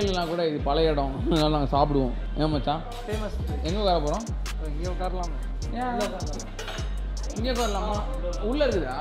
தெரியலனா கூட இது பழைய இடம் அதனால நாங்கள் சாப்பிடுவோம் ஏன் மச்சான் ஃபேமஸ் எங்கே உட்கார போகிறோம் இங்கே உட்காரலாம் ஏன் இங்கே உட்காரலாமா உள்ளே இருக்குதா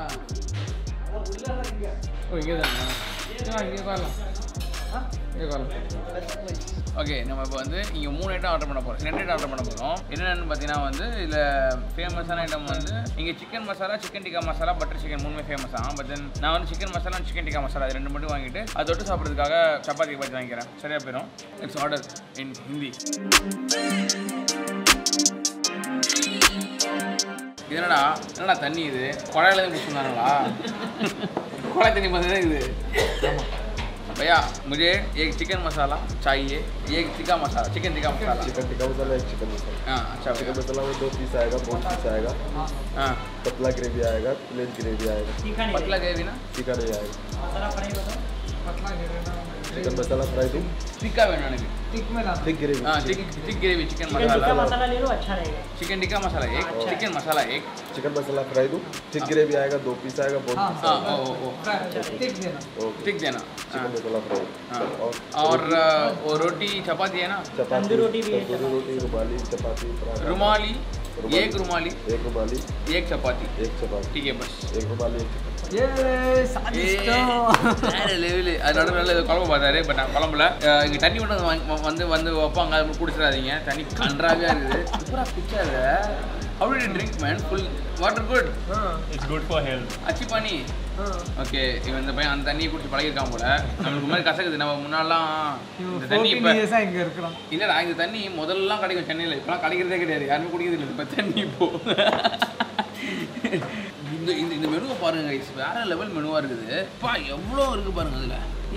ஓ இங்கே தானே இங்கே உட்காரலாம் இங்கே உட்காரலாம் ஓகே நம்ம இப்போ வந்து இங்கே மூணு ஐட்டம் ஆர்டர் பண்ண போகிறோம் ரெண்டு ஐட்டம் ஆர்டர் பண்ண போகிறோம் என்னென்னு பார்த்தீங்கன்னா வந்து இதில் ஃபேமஸான ஐட்டம் வந்து இங்கே chicken masala chicken tikka masala butter chicken மூணுமே ஃபேமஸ் ஆகும் பட் தென் நான் வந்து சிக்கன் மசாலா சிக்கன் டிக்கா மசாலா அது ரெண்டு மட்டும் வாங்கிட்டு அதை தொட்டு சாப்பிட்றதுக்காக சப்பாத்தி பற்றி வாங்கிக்கிறேன் சரியா போயிடும் இட்ஸ் ஆர்டர் இன் ஹிந்தி இது என்னடா என்னடா தண்ணி இது குழாயில இருந்து சொன்னாங்களா குழாய் தண்ணி மாதிரி இது भैया मुझे एक चिकन मसाला चाहिए एक टिक्का मसाला चिकन टिक्का मसाला चिकन टिक्का मसाला एक चिकन मसाला हाँ अच्छा चिकन भैया मसाला में दो पीस आएगा बोन पीस आएगा हाँ पतला ग्रेवी आएगा प्लेन ग्रेवी आएगा पतला ग्रेवी ना टिक्का नहीं आएगा चिकन मसाला फ्राई दो टिक्का வேணும் எனக்கு टिक में ला थिक ग्रेवी हाँ टिक टिक gravy chicken chicken tikka masala masala ले लो अच्छा रहेगा चिकन टिक्का मसाला एक चिकन मसाला एक चिकन मसाला फ्राई दो थिक ग्रेवी आएगा दो पीस आएगा बोन हाँ पीस हाँ आएगा ओ ओ ओ टिक देना ओके टिक देना चिकन हाँ मसाला फ्राई हाँ। और और अ, वो रोटी चपाती है ना चपाती तंदूरी रोटी भी है, तंदूरी रोटी रुमाली चपाती पराठा रुमाली रुमाली। एक रुमाली एक रुमाली एक चपाती एक चपाती ठीक है बस एक रुमाली एक चपाती ये சாதிச்சிட்டோம் வேற லெவலு அது நடுவில் நல்ல குழம்பு பார்த்தாரு பட் நான் குழம்புல அஹ் இங்க தண்ணி மட்டும் வாங்கி- வந்து வந்து வைப்பாங்க அது மட்டும் குடிச்சிடாதீங்க தண்ணி கன்றாவே இருக்குது சூப்பரா பிச்சாத how did you drink man full water good It's good for health. அச்சி பானி ஓகே இவன் இந்த பையன் அந்த தண்ணியை குடிச்சு பழகிருக்கான் போல நம்மளுக்கு மாதிரி கசக்குது நம்ம முன்னாலாம் இந்த தண்ணி இப்போ இயர்ஸாக இங்கே இருக்கிறோம் இல்லடா இந்த தண்ணி முதல்லலாம் கிடைக்கும் சென்னையில் இப்போலாம் கிடைக்கிறதே கிடையாது யாருமே குடிக்கிறது இல்லை இப்போ தண்ணி இப்போ இந்த இந்த இந்த மெனுவை பாருங்க guys. வேற லெவல் மெனுவாக இருக்குது பா எவ்வளோ இருக்கு பாருங்க அதில்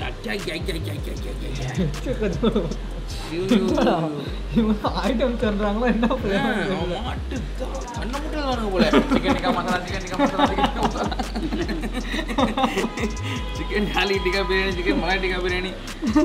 ஐட்டம் சொல்கிறாங்களா என்ன மாட்டு கண்ண முட்டை பாருங்க போல chicken tikka masala chicken tikka masala chicken டாலி டிக்கா பிரியாணி சிக்கன் மலாய் டிக்கா பிரியாணி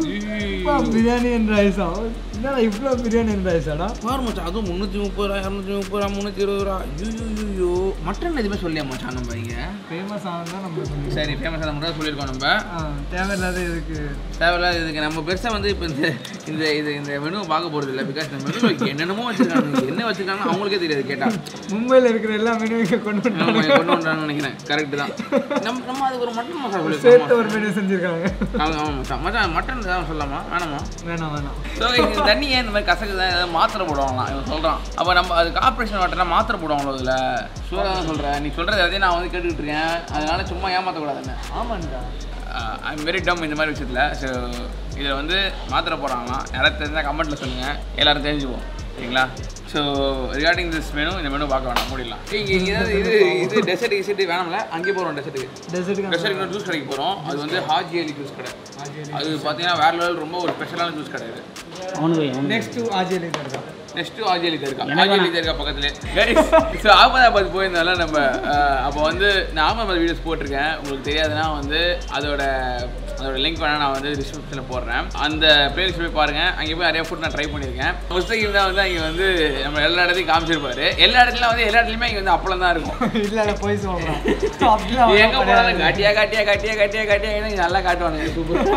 பிரியாணி அண்ட் ரைஸா என்னடா இவ்வளோ பிரியாணி அண்ட் ரைஸாடா பாரு மச்சான் அதுவும் முந்நூற்றி முப்பது ரூபா இரநூத்தி முப்பது ரூபா முந்நூற்றி இருபது ரூபா ஐயோ மட்டன் எதுவுமே சொல்லியா மச்சான் நம்ம இங்கே ஃபேமஸ் ஆனதான் நம்ம சொல்லி சரி ஃபேமஸான மட்டும் சொல்லியிருக்கோம் நம்ம தேவையில்லாத இதுக்கு தேவையில்லாத இதுக்கு நம்ம பெருசாக வந்து இப்போ இந்த இந்த இது இந்த மெனு பார்க்க போகிறது இல்லை பிகாஸ் இந்த மெனு என்னென்னமோ வச்சுருக்காங்க என்ன வச்சுருக்காங்கன்னு அவங்களுக்கே தெரியாது கேட்டால் மும்பையில் இருக்கிற எல்லா மெனுவும் இங்கே கொண்டு நம்ம வந்தாங்க கொண்டு வந்தாங்கன்னு நினைக்கிறேன் கரெக்டு தான் நம்ம நம்ம அதுக்கு ஒரு மட்டன் மசாலா சேர்த்து சொல்லியிருக்கோம் ஒரு மெனு செஞ்சுருக்காங்க ஆமாம் ஆமாம் மச்சான் மச்சான் மட்டன் தான் சொல்லலாமா வேணாமா வேணாம் வேணாம் ஸோ இந்த தண்ணி ஏன் இந்த மாதிரி கசக்குது ஏதாவது மாத்திரை போடுவாங்களாம் இவன் சொல்கிறான் அப்போ நம்ம அது கார்பரேஷன் வாட்டர்னா மாத்திரை போடுவாங்களோ இதில் சூடாக தான் சொல்கிறேன் நீ சொல்கிறது எல்லாத்தையும் நான் வந்து கேட்டுக்கிட்டு இருக்கேன் அதனால சும்மா ஏமாற்றக்கூடாது என்ன ஆமாண்டா ஐம் வெரி டம் இந்த மாதிரி விஷயத்தில் ஸோ இதில் வந்து மாத்திரை போடுறாங்களாம் யாராவது தெரிஞ்சால் கமெண்ட்டில் சொல்லுங்கள் எல்லாரும் தெரிஞ்சுப்போம் சரிங்களா ஸோ ரிகார்டிங் திஸ் மெனு இந்த மெனு பார்க்க வேணாம் முடியலாம் இங்கே ஏதாவது இது இது டெசர்ட் கிசர்ட் வேணாம்ல அங்கேயே போகிறோம் டெசர்ட்டுக்கு டெசர்ட்டுக்கு டெசர்ட்டுக்கு ஜூஸ் கடைக்கு போகிறோம் அது வந்து ஹாஜி அலி ஜூஸ் கடை அது பார்த்தீங்கன்னா வேற லெவல் ரொம்ப ஒரு ஸ்பெஷலான ஜூஸ் கடை இது అవును భయ్ అవును நெக்ஸ்ட் ஆஜியலி தர்கா நெக்ஸ்ட் ஆஜியலி தர்கா ஆஜியலி தர்கா பக்கத்துலேயே ஸோ அகமதாபாத் போயிருந்தால நம்ம அஹ், அப்போ வந்து நான் அகமதாபாத் வீடியோஸ் போட்டிருக்கேன் உங்களுக்கு தெரியாதுன்னா வந்து அதோட அதோட லிங்க் வேணா நான் வந்து டிஸ்கிரிப்ஷனில் போடுறேன் அந்த பிளேலிஸ்ட் போய் பாருங்க அங்கே போய் நிறைய ஃபுட் நான் ட்ரை பண்ணியிருக்கேன் முஸ்தகிம் தான் வந்து அங்கே வந்து நம்ம எல்லா இடத்தையும் காமிச்சிருப்பாரு எல்லா இடத்துலையும் வந்து எல்லா இடத்துலையுமே இங்கே வந்து அப்பளம் தான் இருக்கும் இல்ல இல்ல போய் சொல்றேன் அப்படிலாம் எங்க ஒண்ணும் போனாலும் கிடையாது. காட்டியா காட்டியா காட்டியா காட்டியா காட்டியா இங்க நல்லா காட்டுவானுங்க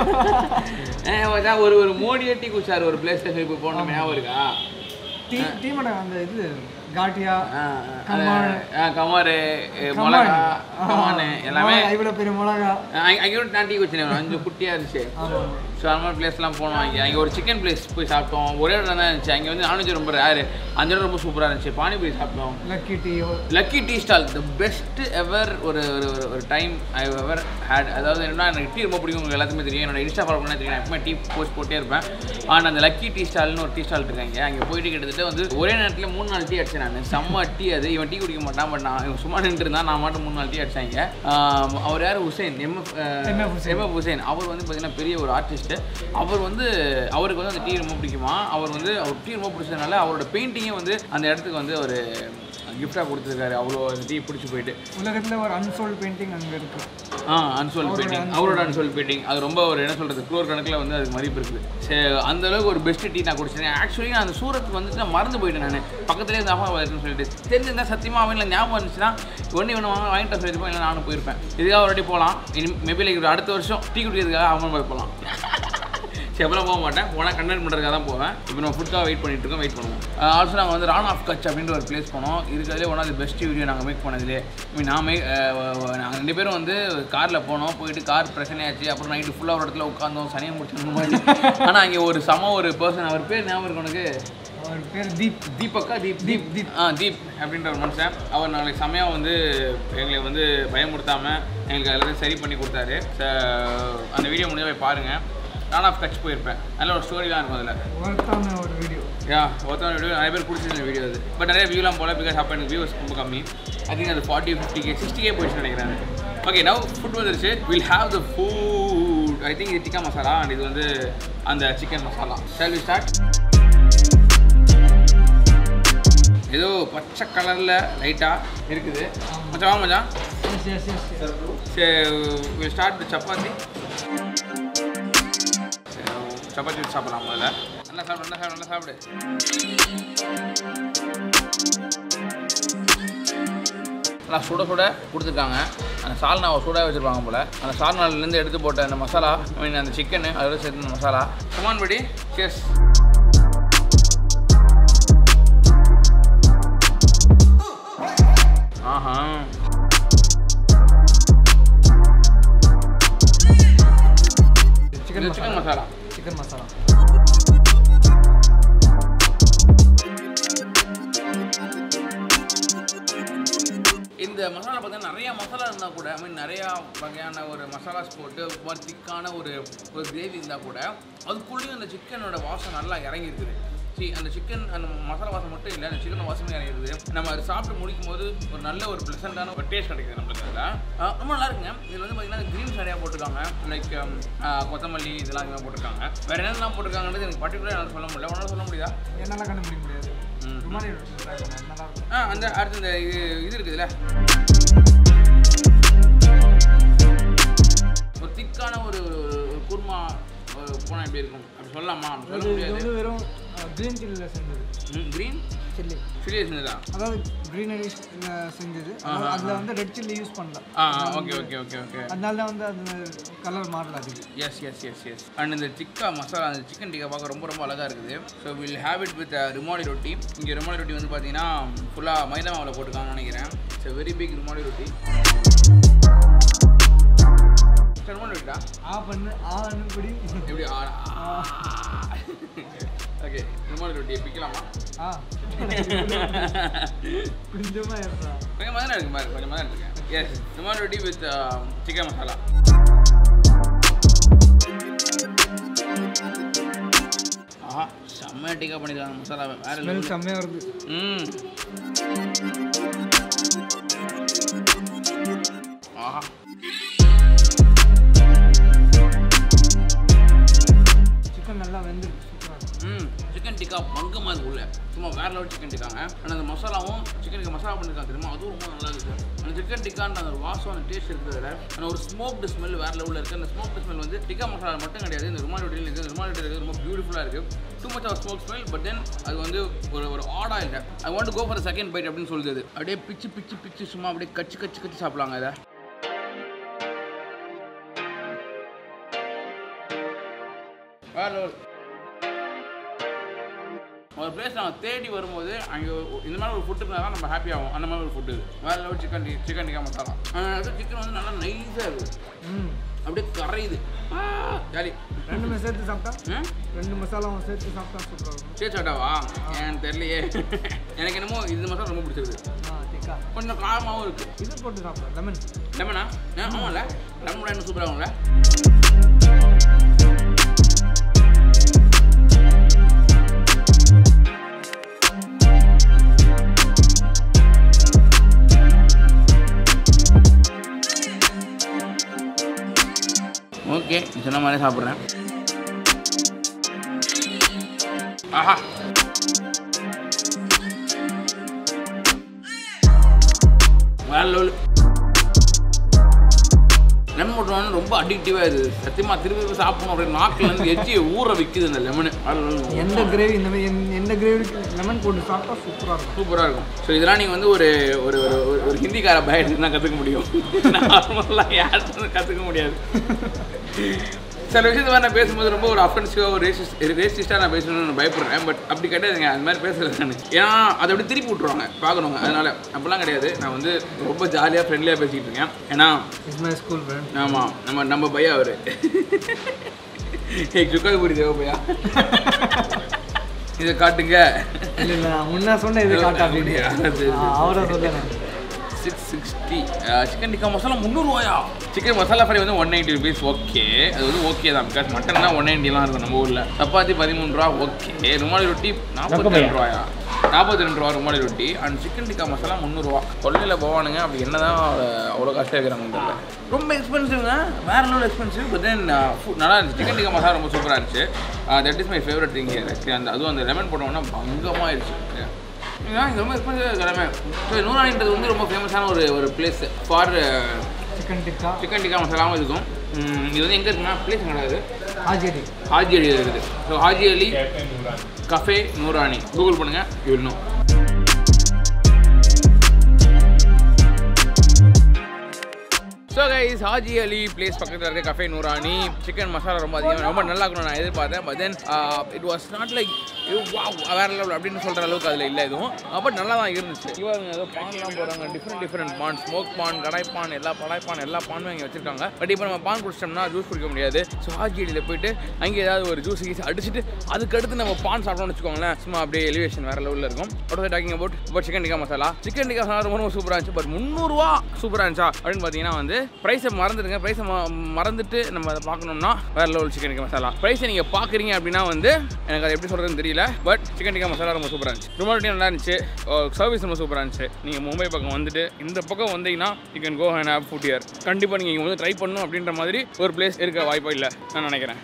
சூப்பர் ஒரு ஒரு மோடி டீ குச்சார் ஒரு பிளேஸ் ஸ்டேஷன் போய் போனோம் ஞாபகம் இருக்கா டீ டீமோட அந்த இது காட்டியா ஆ, கம்மான். ஆ, கமாரு எ, மிளகா கமானு எல்லாமே இவ்வளோ பெரிய மிளகா அங்க- அங்க ஒரு நான் டீ குச்சினேன் அஞ்சு குட்டியா இருந்துச்சு ஸோ அந்த மாதிரி பிளேஸ்லாம் போனோம் அங்கே அங்கே ஒரு சிக்கன் பிளேஸ் போய் சாப்பிட்டோம் ஒரே இடம் தான் இருந்துச்சு அங்கே வந்து நான்வெஜ் ரொம்ப ரேரு அந்த இடம் ரொம்ப சூப்பராக இருந்துச்சு பானிபூரி சாப்பிட்டோம் lucky tea lucky tea stall the best ever ஒரு ஒரு ஒரு ஒரு டைம் ஐ எவர் ஹேட் அதாவது என்னன்னா எனக்கு டீ ரொம்ப பிடிக்கும் உங்களுக்கு எல்லாத்துக்குமே தெரியும் என்னோட இன்ஸ்டா ஃபாலோ பண்ணா தெரியும் நான் எப்பவுமே டீ போஸ்ட் போட்டே இருப்பேன் ஆனால் அந்த லக்கி டீ ஸ்டால்னு ஒரு டீ ஸ்டால் இருக்காங்க அங்கே போயிட்டு கிட்டத்தட்ட வந்து ஒரே நேரத்தில் மூணு நாலு டீ அடிச்சேன் நான் செம்ம டீ அது இவன் டீ குடிக்க மாட்டான் பட் நான் இவன் சும்மா நின்று இருந்தான் நான் மட்டும் மூணு நாலு டீ அடிச்சாங்க ஆம், அவர் யார் Hussain MF MF Hussain. MF Hussain அவர் வந்து பார்த்தீங்கன்னா பெரிய ஒரு ஆர்டிஸ்ட் அவர் வந்து அவருக்கு வந்து அந்த டீ ரொம்ப பிடிக்குமா அவர் வந்து அவர் டீ ரொம்ப பிடிச்சதுனால அவரோட பெயிண்டிங்கே வந்து அந்த இடத்துக்கு வந்து ஒரு கிஃப்டாக கொடுத்துருக்காரு அவ்வளோ அந்த டீ பிடிச்சி போயிட்டு உலகத்துல ஒரு அன்சோல்ட் பெயிண்டிங் அங்க இருக்கு ஆ அன்சோல் பெயிண்டிங் அவரோட அன்சோல் பெயிண்டிங் அது ரொம்ப ஒரு என்ன சொல்கிறது குளோர் கணக்கில் வந்து அதுக்கு மதிப்பு இருக்குது சரி அந்த அளவுக்கு ஒரு பெஸ்ட் டீ நான் குடிச்சேன் ஆக்சுவலி நான் அந்த சூரத்துக்கு வந்துட்டு நான் மறந்து போயிட்டேன் நான் பக்கத்துலேயே இந்த அம்மா இருக்குன்னு சொல்லிட்டு தெரிஞ்சிருந்தா சத்தியமாக அவன் ஞாபகம் இருந்துச்சுன்னா ஒன்று ஒன்று வாங்க வாங்கிட்டு வர சொல்லியிருப்போம் இல்லை நானும் போயிருப்பேன் இதுக்காக ஒரு வாட்டி போகலாம் இனி மேபி லைக் அடுத்த வருஷம் டீ குடிக்கிறதுக்காக அவன் போய் போகலாம் சரி எப்பெல்லாம் போக மாட்டேன் போனால் கண்டென்ட் பண்ணுறதுக்காக தான் போவேன் இப்போ நம்ம ஃபுட்காக வெயிட் பண்ணிட்டு இருக்கோம் வெயிட் பண்ணுவோம் ஆல்சோ நாங்கள் வந்து ரான் ஆஃப் கட்ச் அப்படின்ற ஒரு பிளேஸ் போனோம் இருக்கிறதுலே one of the best video நாங்கள் மேக் பண்ணதுலே மீன் நான் மேக் நாங்கள் ரெண்டு பேரும் வந்து காரில் போனோம் போயிட்டு கார் பிரச்சனையாச்சு அப்புறம் நைட்டு ஃபுல்லாக ஒரு இடத்துல உட்காந்தோம் சனியை முடிச்சு மாதிரி ஆனால் அங்கே ஒரு சம ஒரு பர்சன் அவர் பேர் ஞாபகம் இருக்கு உனக்கு அவர் பேர் தீப் தீபக்கா தீப் தீப் தீப் ஆ தீப் அப்படின்ற ஒரு மனுஷன் அவர் நாளைக்கு செமையாக வந்து எங்களை வந்து பயமுறுத்தாமல் எங்களுக்கு எல்லாத்தையும் சரி பண்ணி கொடுத்தாரு ச- அந்த வீடியோ முடிஞ்ச போய் பாருங்கள் நான் ஆஃப் கட்ச் போயிருப்பேன் நல்ல ஒரு ஸ்டோரிலாம் இருக்கும் அதில் ஒர்த்தான ஒரு வீடியோ யா ஒருத்தவங்க வீடியோ நிறைய பேர் பிடிச்சிருந்த வீடியோ அது பட் நிறைய வியூலாம் போல பிகாஸ் அப்போ எனக்கு வியூஸ் ரொம்ப கம்மி ஐ திங்க் அது forty fifty K sixty K போயிடுச்சு நினைக்கிறேன் ஓகே நவ் ஃபுட் வந்துருச்சு will have the food I think இது டிக்கா மசாலா அண்ட் இது வந்து அந்த chicken masala shall we start ஏதோ பச்சை கலரில் லைட்டாக இருக்குது மச்சான் வாங்க மச்சான் எஸ் எஸ் எஸ் சரி ஸ்டார்ட் வித் சப்பாத்தி சரி, சப்பாத்தி வச்சு சாப்பிடலாம் முதல்ல நல்லா சாப்பிடு நல்லா சாப்பிடு நல்லா சாப்பிடு நல்லா சுட சுட கொடுத்துருக்காங்க அந்த சால்னாவை சுட வச்சுருப்பாங்க போல் அந்த சால்னாலேருந்து எடுத்து போட்ட அந்த மசாலா ஐ மீன் அந்த சிக்கனு அதோட சேர்த்து அந்த மசாலா கமான் படி சேஸ் ஆஹா சிக்கன் இது சிக்கன் மசாலா சிக்கன் மசாலா இந்த மசாலா பார்த்தீங்கன்னா நிறைய மசாலா இருந்தால் கூட ஐ மீன் நிறையா வகையான ஒரு மசாலாஸ் போட்டு ஒரு திக்கான ஒரு ஒரு கிரேவி இருந்தால் கூட அதுக்குள்ளேயும் அந்த சிக்கனோட வாசம் நல்லா இறங்கி இருக்குது சி அந்த சிக்கன் அந்த மசாலா வாசம் மட்டும் இல்லை அந்த சிக்கன் வாசமும் இறங்கிருது நம்ம அதை சாப்பிட்டு முடிக்கும் போது ஒரு நல்ல ஒரு ப்ளசண்ட்டான ஒரு டேஸ்ட் கிடைக்குது நம்மளுக்கு அதில் ஆஹ் ரொம்ப நல்லா இருக்குங்க இதில் வந்து பார்த்தீங்கன்னா க்ரீன்ஸ் நிறையா போட்டிருக்காங்க லைக் கொத்தமல்லி இதெல்லாம் அதிகமாக போட்டிருக்காங்க வேறு என்னெல்லாம் போட்டிருக்காங்கன்றது எனக்கு பர்டிகுலராக என்னால் சொல்ல முடியல உன்னால சொல்ல முடியுதா என்னால் கண்டுபிடிக்க முடியாது ம். ருமானி ட்ரை பண்ணேன் நல்லா இருக்கும் ஆ அந்த அடுத்து இந்த இது இது இருக்குதுல்ல ஒரு திக்கான ஒரு ஒரு குருமா ஒரு போனால் எப்படி இருக்கும் அப்படி சொல்லலாமா அப்படி சொல்ல அது இது முடியாது வந்து வெறும் க்ரீன் சில்லியில் செஞ்சது க்ரீன் சில்லி சில்லி இருந்ததா அதாவது க்ரீனரி செஞ்சது ஆஹா, அதில் வந்து ரெட் சில்லி யூஸ் பண்ணல ஆ ஓகே ஓகே ஓகே ஓகே அதனால தான் வந்து அந்த கலர் மாறல அதுக்கு yes yes yes yes and இந்த டிக்கா மசாலா அந்த சிக்கன் டிக்கா பார்க்க ரொம்ப ரொம்ப அழகாக இருக்குது so will have it with rumali roti இங்கே ருமாலி ரொட்டி வந்து பார்த்தீங்கன்னா ஃபுல்லாக மைதா மாவில் போட்டிருக்காங்கன்னு நினைக்கிறேன் இட்ஸ் வெரி பிக் ருமாலி ரொட்டி ருமாலி ரொட்டிடா ஆ பண்ணு ஆ அனுப்படி எப்படி ஓகே ருமாலி ரொட்டியை பிக்கலாமா ஆ கொஞ்சமாக இருப்பா கொஞ்சம் மதம் இருக்கு பாரு கொஞ்சம் மதம் இருக்கு எஸ் ருமாலி ரொட்டி வித் சிக்கன் மசாலா ஆஹா செம்ம டிக்கா பண்ணிருக்காங்க மசாலா வேற ஸ்மெல் level. செம்மையாக வருது ம் ஆஹா சிக்கன் நல்லா வெந்துருக்கு சூப்பராக இருக்கும் ம் சிக்கன் டிக்கா பங்கமாக இருக்கு உள்ள சும்மா வேற லெவல் சிக்கன் டிக்காங்க ஆனால் அந்த மசாலாவும் சிக்கனுக்கு மசாலா பண்ணிருக்காங்க தெரியுமா அதுவும் ரொம்ப நல்லா இருக்குது அந்த சிக்கன் டிக்கான்ற அந்த ஒரு வாசம் அந்த டேஸ்ட் இருக்கிறதுல ஆனால் ஒரு ஸ்மோக்டு ஸ்மெல் வேற லெவலில் இருக்குது அந்த ஸ்மோக்டு ஸ்மெல் வந்து டிக்கா மசாலா மட்டும் கிடையாது இந்த ருமால் ரொட்டியில் இருக்குது ருமால் ரொட்டி இருக்குது ரொம்ப பியூட்டிஃபுல்லாக இருக்குது too much of smoke smell but then அது வந்து ஒரு ஒரு ஆடாக இல்லை I want go for second bite அப்படின்னு சொல்லுது அப்படியே பிச்சு பிச்சு பிச்சு சும்மா அப்படியே கச்சு கச்சு கச்சு சாப்பிடலாங்க இதை வேற level. ஒரு பிளேஸ் நாங்கள் தேடி வரும்போது அங்கே இந்த மாதிரி ஒரு ஃபுட்டு இருந்தால் தான் நம்ம ஹாப்பி ஆகும் அந்த மாதிரி ஒரு ஃபுட்டு வேற level chicken chicken tikka masala அது சிக்கன் வந்து நல்லா நைஸாக இருக்குது ம் அப்படியே கரையுது ஜாலி ரெண்டுமே சேர்த்து சாப்பிட்டா ம் ரெண்டு மசாலாவும் சேர்த்து சாப்பிட்டா சூப்பராக இருக்கும் சரி சாட்டாவா எனக்கு தெரியலையே எனக்கு என்னமோ இந்த மசாலா ரொம்ப பிடிச்சிருக்கு ஆ டிக்கா கொஞ்சம் காரமாகவும் இருக்குது இது போட்டு சாப்பிடலாம் லெமன் லெமனா ஆ ஆமாம்ல லெமன் என்ன சூப்பராகும்ல ஓகே நீ சொன்ன மாதிரி சாப்பிட்றேன் ஆஹா வேற லெவல் லெமன் போட்டோன்னு ரொம்ப அடிக்டிவாக இது சத்தியமாக திருப்பி திருப்பி சாப்பிடணும் அப்படின்னு நாக்கில் இருந்து எச்சி ஊற விற்குது இந்த லெமனு எந்த கிரேவி இந்த மாதிரி எந்த- எந்த கிரேவிக்கு லெமன் போட்டு சாப்பிட்டா சூப்பராக இருக்கும் சூப்பராக இருக்கும் ஸோ இதெல்லாம் நீங்கள் வந்து ஒரு ஒரு ஒரு ஒரு- ஒரு ஹிந்திக்கார பயத்துக்கு தான் கற்றுக்க முடியும் நார்மலாக யாருக்கும் கற்றுக்க முடியாது சில விஷயத்தை மாதிரி நான் பேசும்போது ரொம்ப ஒரு அஃபென்சிவாக ஒரு ரேசிஸ்ட் ரேசிஸ்டாக நான் பேசணும்னு பயப்படுறேன் பட் அப்படி கிடையாதுங்க அந்த மாதிரி பேசுறது நான் ஏன்னா அதை அப்படி திருப்பி விட்ருவாங்க பார்க்கணுங்க அதனால அப்படிலாம் கிடையாது நான் வந்து ரொம்ப ஜாலியாக ஃப்ரெண்ட்லியாக பேசிக்கிட்டு இருக்கேன் ஏன்னா இஸ் மை ஸ்கூல் ஃப்ரெண்ட் ஆமாம் நம்ம நம்ம பையா அவர் ஏய் சுக்கால்புரி தேவ பையா இதை காட்டுங்க இல்லை இல்லை நான் முன்ன சொன்ன இது காட்டா அப்படின்னு அப்படியா? சரி, சரி, ஆ, அவரை சொல்லுறேன் six sixty chicken tikka masala முந்நூறுவாயா சிக்கன் மசாலா ஃப்ரை வந்து ஒன் நைன்ட்டி ருபீஸ் ஓகே அது வந்து ஓகே தான் பிகாஸ் மட்டன் தான் ஒன் நைன்ட்டிலாம் இருக்கும் நம்ம ஊரில் சப்பாத்தி பதிமூணு ரூபா ஓகே ருமாலி ரொட்டி நாற்பத்தி ரெண்டு ரூபாயா நாற்பத்தி ரெண்டு ரூபா ருமாலி ரொட்டி அண்ட் சிக்கன் டிக்கா மசாலா முந்நூறுரூவா கொள்ளையில் போவானுங்க அப்படி என்ன தான் அவ்வளோ காஸ்ட்டாக இருக்கிறாங்க தெரியல ரொம்ப எக்ஸ்பென்சிவ்ங்க வேற லெவல் எக்ஸ்பென்சிவ் பட் தென் நல்லா இருந்துச்சு சிக்கன் டிக்கா மசாலா ரொம்ப சூப்பராக இருந்துச்சு that is my favourite thing here அந்த அதுவும் அந்த லெமன் போட்டோம்னா பங்கமாயிருச்சு ஏன்னா இங்கே ரொம்ப எக்ஸ்பென்சிவ் கிழமை ஸோ நூறாயின்றது வந்து ரொம்ப ஃபேமஸான ஒரு ஒரு place for chicken tikka chicken tikka மசாலாவும் இருக்கும் உம், இது வந்து எங்கே இருக்குன்னா பிளேஸ் கிடையாது ஆஜிடி ஹாஜி அலி இருக்குது so Haji Ali cafe Noorani Google பண்ணுங்கள் you know so guys Haji Ali place பக்கத்தில் இருக்க கஃபே நூரானி சிக்கன் மசாலா ரொம்ப அதிகம் ரொம்ப நல்லா இருக்கணும் நான் எதிர்பார்த்தேன் but then it was not like வேற லெவல் அப்படின்னு சொல்கிற அளவுக்கு அதில் இல்லை எதுவும் பட் நல்லா தான் இருந்துச்சு இவங்க ஏதோ பான்லாம் போகிறாங்க different different pan smoke pan kadai pan எல்லா படாய் பான் எல்லா பானும் இங்கே வச்சிருக்காங்க பட் இப்போ நம்ம பான் குடிச்சிட்டோம்னா ஜூஸ் குடிக்க முடியாது ஸோ ஹாஜி அலியில் போயிட்டு அங்கே ஏதாவது ஒரு ஜூஸ் கீஸ் அடிச்சுட்டு அதுக்கடுத்து நம்ம பான் சாப்பிட்டோம்னு வச்சுக்கோங்களேன் சும்மா அப்படியே எலிவேஷன் வேற லெவலில் இருக்கும் அடுத்த talking about but chicken tikka masala chicken tikka masala ரொம்ப ரொம்ப சூப்பராக இருந்துச்சு பட் முந்நூறுரூவா சூப்பராக இருந்துச்சா அப்படின்னு பார்த்தீங்கன்னா வந்து ப்ரைஸை மறந்துடுங்க ப்ரைஸை மறந்துட்டு நம்ம அதை பார்க்கணும்னா வேற லெவல் சிக்கன் டிக்கா மசாலா ப்ரைஸை நீங்கள் பார்க்குறீங்க அப்படின்னா வந்து எனக்கு அது எப்படி சொல்கிறதுன்னு தெரியல பட் சிக்கன் டிக்கா மசாலா ரொம்ப சூப்பராக இருந்துச்சு ரொம்ப நல்லா இருந்துச்சு சர்வீஸ் ரொம்ப சூப்பராக இருந்துச்சு நீங்கள் மும்பை பக்கம் வந்துட்டு இந்த பக்கம் வந்தீங்கன்னா you can go and have food here கண்டிப்பாக நீங்கள் இங்கே வந்து ட்ரை பண்ணணும் அப்படின்ற மாதிரி ஒரு பிளேஸ் இருக்க வாய்ப்பா இல்லை நான் நினைக்கிறேன்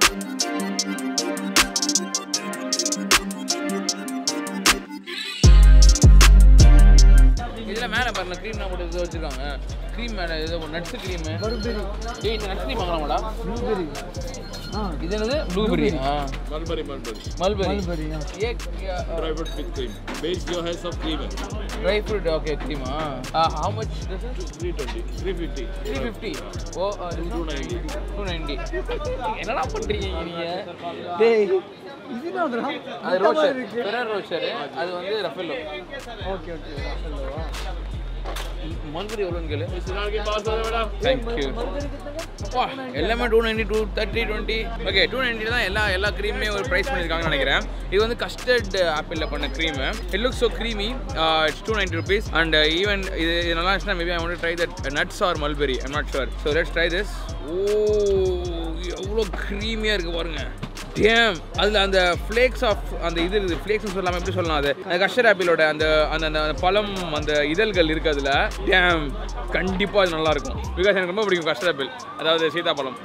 இதில் மேலே பாருங்க க்ரீம்லாம் போட்டு இது வச்சுருக்காங்க க்ரீம் மேலே ஏதோ நட்ஸ் க்ரீமு பர்பெரி ஏய் இந்த நட்ஸ் க்ரீம் வாங்கலாமாடா ப்ளூபெரி ஆ இது என்னது ப்ளூபெரி ஆ Mulberry, mulberry. மல்பெரி மல்பெரி ஆ ये Dry fruit with cream. Base जो है सब cream है. Dry fruit okay cream how much this is 320, 350. 350 ஓ 290. 290 என்னடா பண்றீங்க நீங்க டேய் இது என்னடா அது ரோஷர் ஃபெரர் ரோஷர் அது வந்து ரஃபெல்லோ ஓகே ஓகே சொல்லவா மல்பெரி எவ்வளோன்னு கேளு रिश्तेदार के पास है मैडम தேங்க்யூ வா எல்லாமே two ninety two thirty twenty okay two ninety தான் எல்லா எல்லா க்ரீமே ஒரு ப்ரைஸ் பண்ணியிருக்காங்கன்னு நினைக்கிறேன் இது வந்து கஸ்டர்ட் ஆப்பிளில் பண்ண cream it look so creamy it's two ninety rupees and even இது இது நல்லா இருந்துச்சுன்னா maybe I want try that nuts or mulberry I'm not sure so let's try this ஓ எவ்வளோ க்ரீமியாக இருக்குது பாருங்க டேம் அதில் அந்த ஃப்ளேக்ஸ் ஆஃப் அந்த இது இருக்குது ஃப்ளேக்ஸ்னு சொல்லாமல் எப்படி சொல்லலாம் அது அந்த கஷ்டர் ஆப்பிளோட அந்த அந்த அந்த பழம் அந்த இதழ்கள் இருக்குது அதில் டேம் கண்டிப்பாக அது நல்லாயிருக்கும் பிகாஸ் எனக்கு ரொம்ப பிடிக்கும் கஷ்டர் ஆப்பிள் அதாவது சீதாப்பழம்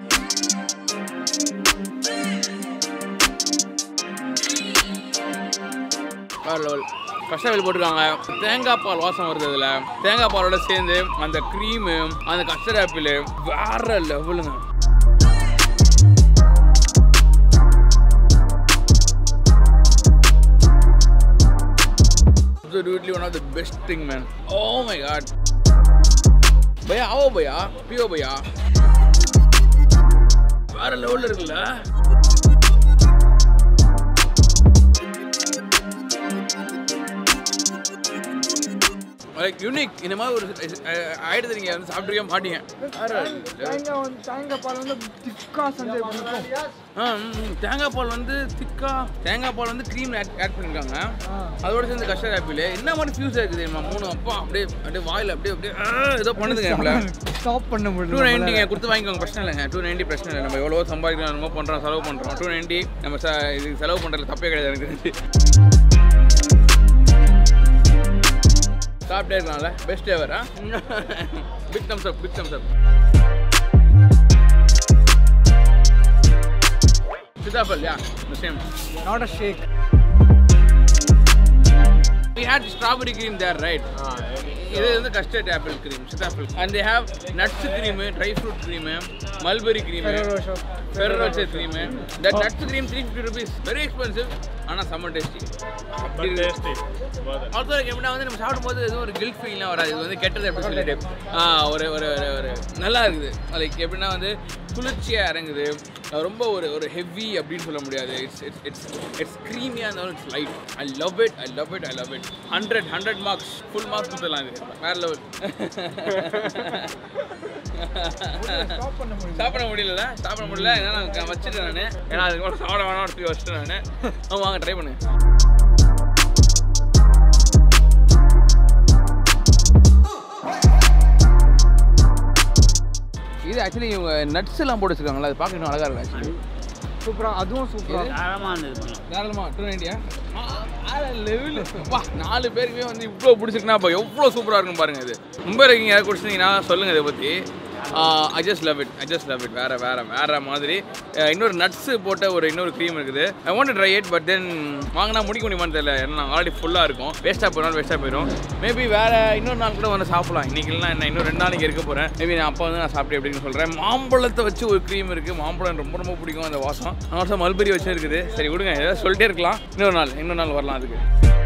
வேறு லெவல் கஷ்டவில் போட்டிருக்காங்க தேங்காய் பால் வாசம் வருது அதில் தேங்காய் பாலோட சேர்ந்து அந்த க்ரீமு அந்த கஸ்டர்ட் ஆப்பிள் வேற லெவலுங்க absolutely one of the best thing man oh my god பையா ஆவோ பையா பியோ பையா வேற லெவல்ல இருக்குல்ல லைக் யூனிக் இந்த மாதிரி ஒரு ஆயிடுது நீங்கள் வந்து சாப்பிட்ருக்க மாட்டீங்க வேற தேங்காய் வந்து தேங்காய் பால் வந்து திக்கா சஞ்சய் இருக்கும் ஆ, ம், தேங்காய் பால் வந்து திக்கா தேங்காய் பால் வந்து க்ரீம் ஆட் ஆட் பண்ணியிருக்காங்க ஆ அதோட சேர்ந்து கஷ்டர் ஆப்பிள் என்ன மாதிரி ஃபியூஸ் இருக்குது தெரியுமா மூணு அப்பா அப்படியே அப்படியே வாயில் அப்படியே அப்படியே ஆ, ஏதோ பண்ணுதுங்க நம்மள ஸ்டாப் பண்ண டூ முடியல நைன்ட்டிங்க கொடுத்து வாங்கிக்கோங்க பிரச்சனை இல்லைங்க டூ நைன்ட்டி பிரச்சனை இல்லை நம்ம எவ்வளோ சம்பாதிக்கிறோம் என்னமோ பண்ணுறோம் செலவு பண்ணுறோம் டூ நைன்ட்டி நம்ம ச இது செலவு பண்ணுறதுல தப்பே கிடையாது எனக்கு தெரிஞ்சு சாப்பிட்டே இருக்கலாம்ல best ever big thumbs up big thumbs up sitaphal yeah the same not a shake we had strawberry cream there right हाँ இது வந்து கஸ்டர்ட் ஆப்பிள் கிரீம் சித்தாப்பிள் and they have nuts cream dry fruit cream mulberry cream Ferrero Rocher cream that nuts cream three fifty rupees very expensive ஆனால் செம்ம tasty But tasty. Bother. Also எப்படின்னா வந்து நம்ம சாப்பிடும்போது எதுவும் ஒரு கில்ட் ஃபீல்லாம் வராது இது வந்து கெட்டது எப்படி சொல்லிட்டு ஆ, ஒரு ஒரு ஒரு ஒரு நல்லா இருக்குது லைக் எப்படின்னா வந்து குளிர்ச்சியாக இறங்குது அஹ் ரொம்ப ஒரு ஒரு ஹெவி அப்படின்னு சொல்ல முடியாது இட்ஸ் இட்ஸ் இட்ஸ் இட்ஸ் க்ரீமியாக இருந்தாலும் it's light I love it I love it I love it hundred hundred marks full marks கொடுத்துடலாம் இது வேற லெவல் ஸ்டாப் பண்ண முடியல சாப்பிட முடியல சாப்பிட முடியல ஏன்னா நான் வச்சுட்டேன் நான் ஏன்னா அதுக்கு மேலே சாப்பிட வேணாம் சொல்லி வச்சுட்டேன் நான் வாங்க ட்ரை பண்ணு இது ஆக்சுவலி இவங்க நட்ஸ் எல்லாம் போட்டு வச்சிருக்காங்களா அது பார்க்க இன்னும் அழகா இருக்கு ஆக்சுவலி சூப்பரா அதுவும் சூப்பரா தாராளமாக இருந்தது பண்ணலாம் தாராளமா டூ நைன்டியா லெவல் வா நாலு பேருக்குமே வந்து இவ்வளோ பிடிச்சிருக்குன்னா அப்போ எவ்வளோ சூப்பராக இருக்கும் பாருங்க இது மும்பை இருக்கீங்க யாராவது குடிச்சிருந்தீங்கன்னா சொல்லுங்கள் இதை பற்றி I just love it I just love it வேற வேற வேற மாதிரி அஹ் இன்னொரு நட்ஸு போட்ட ஒரு இன்னொரு க்ரீம் இருக்குது I want try it but then வாங்கினா முடிக்க முடியுமான்னு தெரியல ஏன்னா ஆல்ரெடி ஃபுல்லாக இருக்கும் வேஸ்ட்டாக போனாலும் வேஸ்ட்டாக போயிடும் மேபி வேற இன்னொரு நாள் கூட வந்து சாப்பிடலாம் இன்னைக்கு இல்லைனா என்ன இன்னும் ரெண்டு நாளைக்கு இருக்க போகிறேன் மேபி நான் அப்போ வந்து நான் சாப்பிட்டு எப்படின்னு சொல்கிறேன் மாம்பழத்தை வச்சு ஒரு க்ரீம் இருக்குது மாம்பழம் ரொம்ப ரொம்ப பிடிக்கும் அந்த வாசம் ஆல்சோ மல்பெரி வச்சு இருக்குது சரி விடுங்க ஏதாவது சொல்லிட்டே இருக்கலாம் இன்னொரு நாள் இன்னொரு நாள் வரலாம் அதுக்கு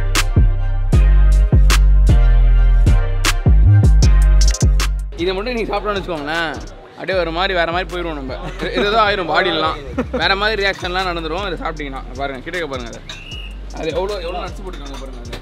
இதை மட்டும் நீங்கள் சாப்பிடணும்னு வச்சுக்கோங்களேன் அப்படியே ஒரு மாதிரி வேற மாதிரி போயிடுவோம் நம்ம இது ஏதோ ஆயிரும் பாடிலாம் வேற மாதிரி ரியாக்ஷன்லாம் நடந்துரும் அதை சாப்பிட்டீங்கன்னா பாருங்க கிட்டக்க பாருங்க அதை அது எவ்வளோ எவ்வளோ நட்ஸ் போட்டுருக்காங்க பாருங்க அது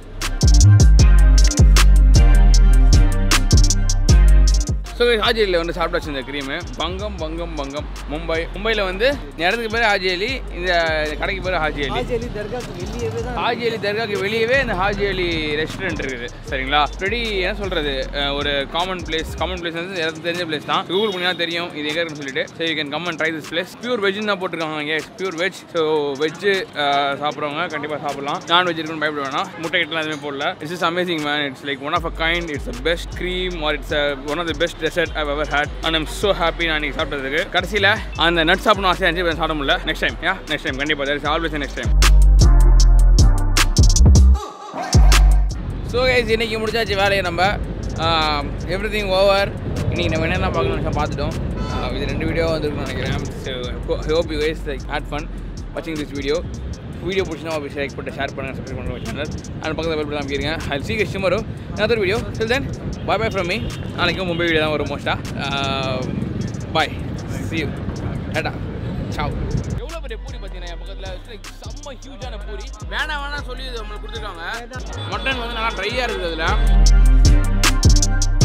ஸோ ஹாஜிலியில் வந்து சாப்பிட்டாச்சு இந்த க்ரீமு பங்கம் பங்கம் பங்கம் மும்பை மும்பையில் வந்து இந்த இடத்துக்கு பேர் ஹாஜி அலி இந்த கடைக்கு பேர் ஹாஜி அலி ஹாஜி அலி தர்காக்கு வெளியவே தான் ஹாஜி அலி தர்காக்கு வெளியவே இந்த ஹாஜி அலி ரெஸ்டாரண்ட் இருக்குது சரிங்களா pretty என்ன சொல்கிறது ஒரு காமன் பிளேஸ் காமன் பிளேஸ் வந்து எனக்கு தெரிஞ்ச பிளேஸ் தான் கூகுள் பண்ணினா தெரியும் இது எங்கே இருக்குன்னு சொல்லிட்டு சரி you can come and try this place pure வெஜ்னு தான் போட்டிருக்காங்க இங்கே பியூர் வெஜ் ஸோ வெஜ்ஜு சாப்பிட்றவங்க கண்டிப்பாக சாப்பிடலாம் நான் வெஜ் இருக்குன்னு பயப்பட வேணாம் முட்டை கிட்டலாம் எதுவுமே போடல it's is amazing man it's like one of a kind it's a best cream or it's one of the best dessert I ever had and I'm so happy நான் இன்னைக்கு சாப்பிட்டதுக்கு கடைசியில் அந்த நட் சாப்பிடணும் ஆசையாக இருந்துச்சு சாப்பிட முடியல next time yeah next time கண்டிப்பாக there is always next time so guys இன்னைக்கு முடிச்சாச்சு வேலையை நம்ம எவ்ரி திங் ஓவர் இன்னைக்கு நம்ம என்னென்ன பார்க்கணும் பார்த்துட்டோம் ஆஹ் இது ரெண்டு வீடியோ வந்துருக்குன்னு நினைக்கிறேன் hope you guys like had fun வாட்சிங் திஸ் வீடியோ வீடியோ பிடிச்சினா ஆஃபீஸ் லைக் போட்டு ஷேர் பண்ணுங்கள் சப்ஸ்கிரைப் பண்ணுங்கள் சேனல் அது பக்கத்தில் பெல் பண்ணி அமைக்கிறீங்க அது சீக்கிரம் ஸ்டிமரோ another video till then bye bye from me நாளைக்கும் மும்பை வீடியோ தான் வரும் மோஸ்ட்டாக பாய் see you டாடா சாவ் எவ்வளோ பெரிய பூரி பார்த்தீங்கன்னா என் பக்கத்தில் செம்ம ஹியூஜான பூரி வேணாம் வேணாம் சொல்லி இது நம்மளுக்கு கொடுத்துருக்காங்க மட்டன் வந்து நல்லா ட்ரையாக இருக்குது அதில்